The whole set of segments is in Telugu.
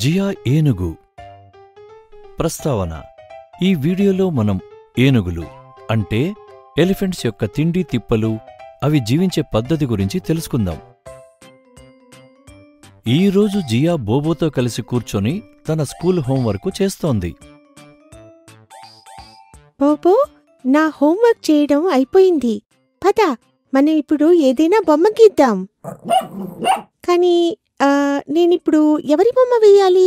జియా ఏనుగు ప్రస్తావన ఈ వీడియోలో మనం ఏనుగులు అంటే ఎలిఫెంట్స్ యొక్క తిండి తిప్పలు అవి జీవించే పద్ధతి గురించి తెలుసుకుందాం ఈ రోజు జియా బోబోతో కలిసి కూర్చొని తన స్కూల్ హోంవర్క్ చేస్తోంది బోబో నా హోంవర్క్ చేయడం అయిపోయింది పద మనం ఇప్పుడు ఏదైనా బొమ్మ గీద్దాం కానీ ఆ, నేనిప్పుడు ఎవరి బొమ్మ వేయాలి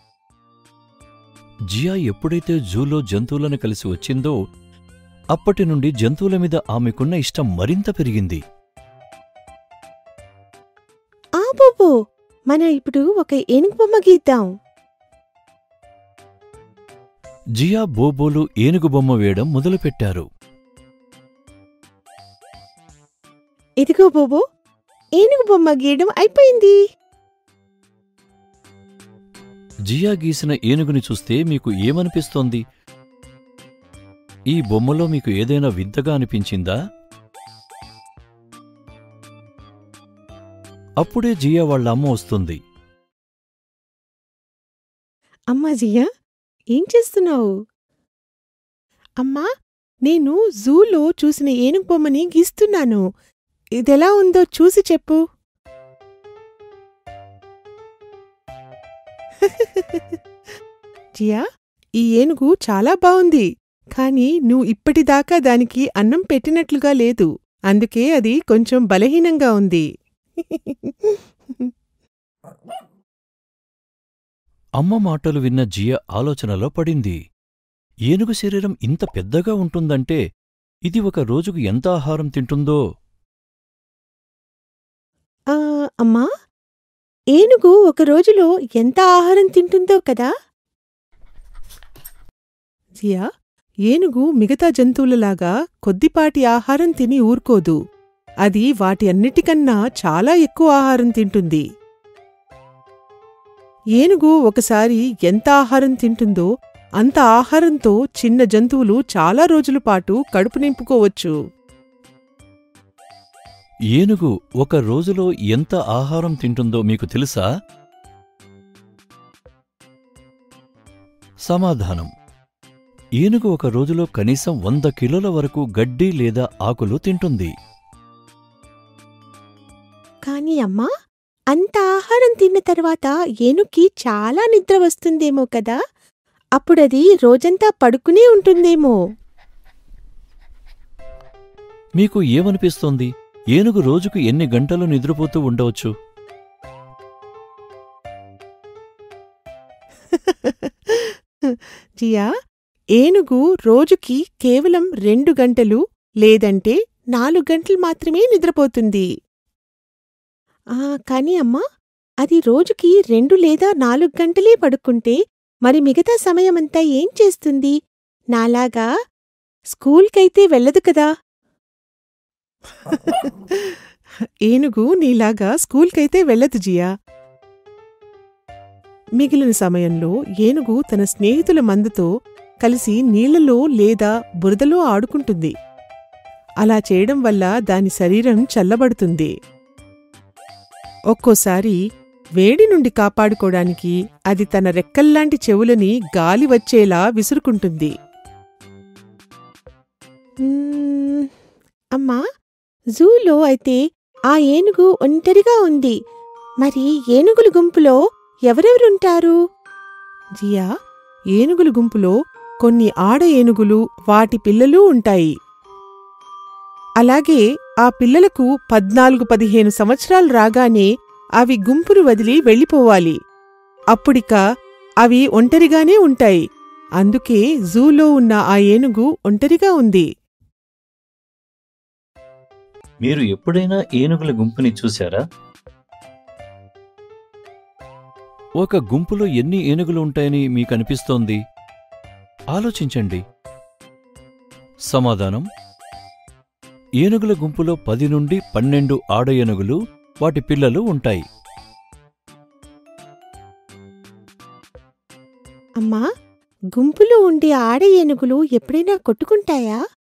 జియా ఎప్పుడైతే జూలో జంతువులను కలిసి వచ్చిందో అప్పటి నుండి జంతువుల మీద ఆమెకున్న ఇష్టం మరింత పెరిగింది ఆ బోబో మనం ఇప్పుడు ఒక ఏనుగు బొమ్మ గీద్దాం జియా బోబోలు ఏనుగు బొమ్మ వేయడం మొదలుపెట్టారు ఇదిగో బోబో ఏనుగు బొమ్మ గీయడం అయిపోయింది జియా గీసిన ఏనుగుని చూస్తే మీకు ఏమనిపిస్తోంది ఈ బొమ్మలో మీకు ఏదైనా వింతగా అనిపించిందా అప్పుడే జియా వాళ్ళ అమ్మ వస్తుంది అమ్మా జియా ఏం చేస్తున్నావు అమ్మా నేను జూలో చూసిన ఏనుగు బొమ్మని గీస్తున్నాను ఇదెలా ఉందో చూసి చెప్పు జియా ఈ ఏనుగు చాలా బావుంది కాని నువ్వు ఇప్పటిదాకా దానికి అన్నం పెట్టినట్లుగా లేదు అందుకే అది కొంచెం బలహీనంగా ఉంది అమ్మ మాటలు విన్న జియా ఆలోచనలో పడింది ఏనుగు శరీరం ఇంత పెద్దగా ఉంటుందంటే ఇది ఒక రోజుకు ఎంత ఆహారం తింటుందో ఆ, అమ్మా ఏనుగు ఒక రోజులో ఎంత ఆహారం తింటుందో కదా జియా ఏనుగు మిగతా జంతువులలాగా కొద్దిపాటి ఆహారం తిని ఊరుకోదు అది వాటి అన్నిటికన్నా చాలా ఎక్కువ ఆహారం తింటుంది ఏనుగు ఒకసారి ఎంత ఆహారం తింటుందో అంత ఆహారంతో చిన్న జంతువులు చాలా రోజుల పాటు కడుపు నింపుకోవచ్చు ఏనుగు ఒక రోజులో ఎంత ఆహారం తింటుందో మీకు తెలుసా సమాధానం ఏనుగు ఒక రోజులో కనీసం వంద కిలోల వరకు గడ్డి లేదా ఆకులు తింటుంది కాని అమ్మా అంత ఆహారం తిన్న తర్వాత ఏనుక్కి చాలా నిద్ర వస్తుందేమో కదా అప్పుడది రోజంతా పడుకునే ఉంటుందేమో మీకు ఏమనిపిస్తోంది ఏనుగు రోజుకు ఎన్ని గంటలు నిద్రపోతూ ఉండవచ్చు జియా ఏనుగు రోజుకి కేవలం రెండు గంటలు లేదంటే నాలుగు గంటలు మాత్రమే నిద్రపోతుంది ఆ కాని అమ్మా అది రోజుకి రెండు లేదా నాలుగు గంటలే పడుకుంటే మరి మిగతా సమయమంతా ఏం చేస్తుంది నాలాగా స్కూల్కైతే వెళ్ళదు కదా ఏనుగు నీలాగా స్కూల్కైతే వెళ్ళదు జియా మిగిలిన సమయంలో ఏనుగు తన స్నేహితుల మందతో కలిసి నీళ్లలో లేదా బురదలో ఆడుకుంటుంది అలా చేయడం వల్ల దాని శరీరం చల్లబడుతుంది ఒక్కోసారి వేడి నుండి కాపాడుకోడానికి అది తన రెక్కల్లాంటి చెవులని గాలి వచ్చేలా విసురుకుంటుంది మ్మ్, అమ్మా జూలో అయితే ఆ ఏనుగు ఒంటరిగా ఉంది మరి ఏనుగుల గుంపులో ఎవరెవరుంటారు జియా ఏనుగుల గుంపులో కొన్ని ఆడ ఏనుగులు వాటి పిల్లలు ఉంటాయి అలాగే ఆ పిల్లలకు పద్నాలుగు పదిహేను సంవత్సరాలు రాగానే అవి గుంపును వదిలి వెళ్ళిపోవాలి అప్పుడిక అవి ఒంటరిగానే ఉంటాయి అందుకే జూలో ఉన్న ఆ ఏనుగు ఒంటరిగా ఉంది మీరు ఎప్పుడైనా ఏనుగుల గుంపుని చూశారా ఒక గుంపులో ఎన్ని ఏనుగులు ఉంటాయని మీకు అనిపిస్తోంది ఆలోచించండి సమాధానం ఏనుగుల గుంపులో పది నుండి పన్నెండు ఆడ ఏనుగులు వాటి పిల్లలు ఉంటాయి అమ్మా గుంపులో ఉండే ఆడ ఏనుగులు ఎప్పుడైనా కొట్టుకుంటాయా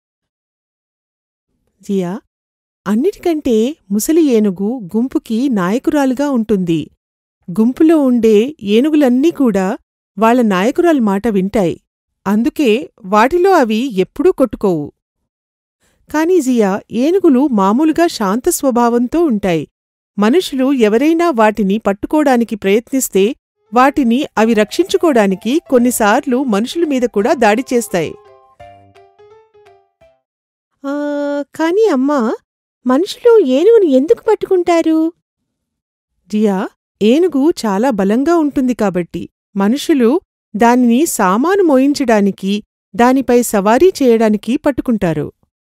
జియా అన్నిటికంటే ముసలి ఏనుగు గుంపుకి నాయకురాలుగా ఉంటుంది గుంపులో ఉండే ఏనుగులన్నీ కూడా వాళ్ళ నాయకురాలి మాట వింటాయి అందుకే వాటిలో అవి ఎప్పుడూ కొట్టుకోవు కాని జియా ఏనుగులు మామూలుగా శాంత స్వభావంతో ఉంటాయి మనుషులు ఎవరైనా వాటిని పట్టుకోడానికి ప్రయత్నిస్తే వాటిని అవి రక్షించుకోడానికి కొన్నిసార్లు మనుషుల మీద కూడా దాడి చేస్తాయి ఆ, కాని అమ్మా మనుషులు ఏనుగును ఎందుకు పట్టుకుంటారు జియా ఏనుగు చాలా బలంగా ఉంటుంది కాబట్టి మనుషులు దానిని సామాను మోయించడానికి దానిపై సవారీ చేయడానికి పట్టుకుంటారు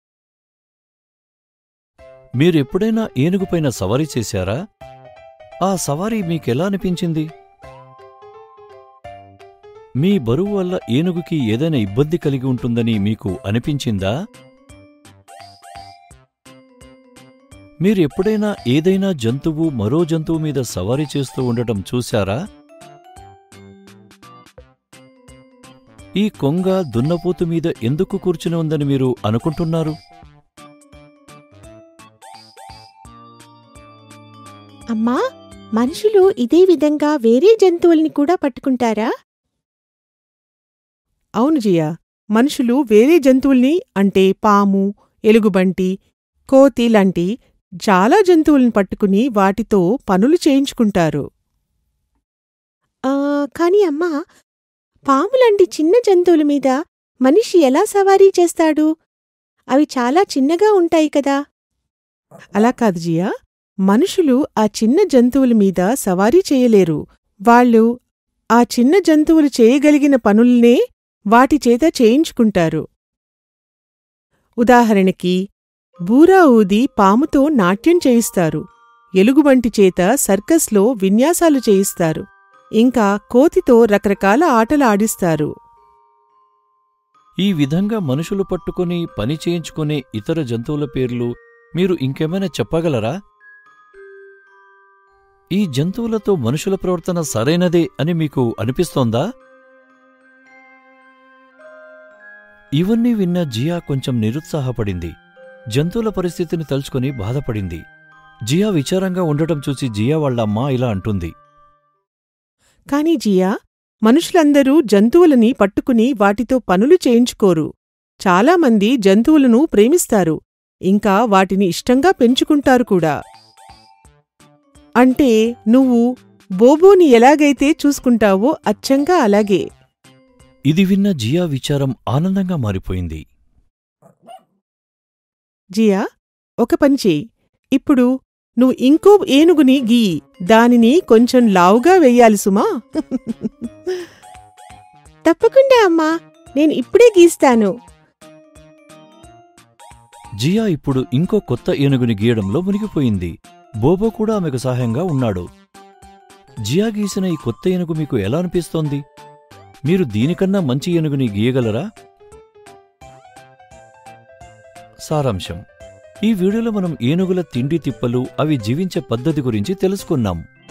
మీరెప్పుడైనా ఏనుగుపైన సవారీ చేశారా ఆ సవారీ మీకెలా అనిపించింది మీ బరువు వల్ల ఏనుగుకి ఏదైనా ఇబ్బంది కలిగి ఉంటుందని మీకు అనిపించిందా మీరు ఎప్పుడైనా ఏదైనా జంతువు మరో జంతువు మీద సవారీ చేస్తూ ఉండటం చూశారా ఈ కొంగ దున్నపోతు మీద ఎందుకు కూర్చుని ఉందని మీరు అనుకుంటున్నారు అమ్మా మనుషులు ఇదే విధంగా వేరే జంతువుల్ని కూడా పట్టుకుంటారా అవును జియా మనుషులు వేరే జంతువుల్ని అంటే పాము ఎలుగుబంటి కోతి లాంటి చాలా జంతువుల్ని పట్టుకుని వాటితో పనులు చేయించుకుంటారు కాని అమ్మా పాములాంటి చిన్న జంతువుల మీద మనిషి ఎలా సవారీ చేస్తాడు అవి చాలా చిన్నగా ఉంటాయి కదా అలా కాదు జియా మనుషులు ఆ చిన్న జంతువుల మీద సవారీ చేయలేరు వాళ్ళు ఆ చిన్న జంతువులు చేయగలిగిన పనుల్నే వాటి చేత చేయించుకుంటారు ఉదాహరణకి బూరా ఊది పాముతో నాట్యం చేయిస్తారు ఎలుగుబంటి చేత సర్కస్లో విన్యాసాలు చేయిస్తారు ఇంకా కోతితో రకరకాల ఆటలు ఆడిస్తారు ఈ విధంగా మనుషులు పట్టుకుని పని చేయించుకునే ఇతర జంతువుల పేర్లు మీరు ఇంకేమైనా చెప్పగలరా ఈ జంతువులతో మనుషుల ప్రవర్తన సరైనదే అని మీకు అనిపిస్తోందా ఇవన్నీ విన్న జియా కొంచెం నిరుత్సాహపడింది జంతువుల పరిస్థితిని తలుచుకుని బాధపడింది జియా విచారంగా ఉండటం చూసి జియా వాళ్ళమ్మ ఇలా అంటుంది కాని జియా మనుషులందరూ జంతువులని పట్టుకుని వాటితో పనులు చేయించుకోరు చాలామంది జంతువులను ప్రేమిస్తారు ఇంకా వాటిని ఇష్టంగా పెంచుకుంటారు కూడా అంటే నువ్వు బోబోని ఎలాగైతే చూసుకుంటావో అచ్చంగా అలాగే ఇది విన్న జియా విచారం ఆనందంగా మారిపోయింది జియా ఒక పని చేయి ఇప్పుడు నువ్వు ఇంకో ఏనుగుని గీయి దానిని కొంచెం లావుగా వెయ్యాలి సుమా తప్పకుండా అమ్మా నేను ఇప్పుడే గీస్తాను జియా ఇప్పుడు ఇంకో కొత్త ఏనుగుని గీయడంలో మునిగిపోయింది బోబో కూడా ఆమెకు సహాయంగా ఉన్నాడు జియా గీసిన ఈ కొత్త ఏనుగు మీకు ఎలా అనిపిస్తోంది మీరు దీనికన్నా మంచి ఏనుగుని గీయగలరా సారాంశం ఈ వీడియోలో మనం ఏనుగుల తిండి తిప్పలు అవి జీవించే పద్ధతి గురించి తెలుసుకున్నాం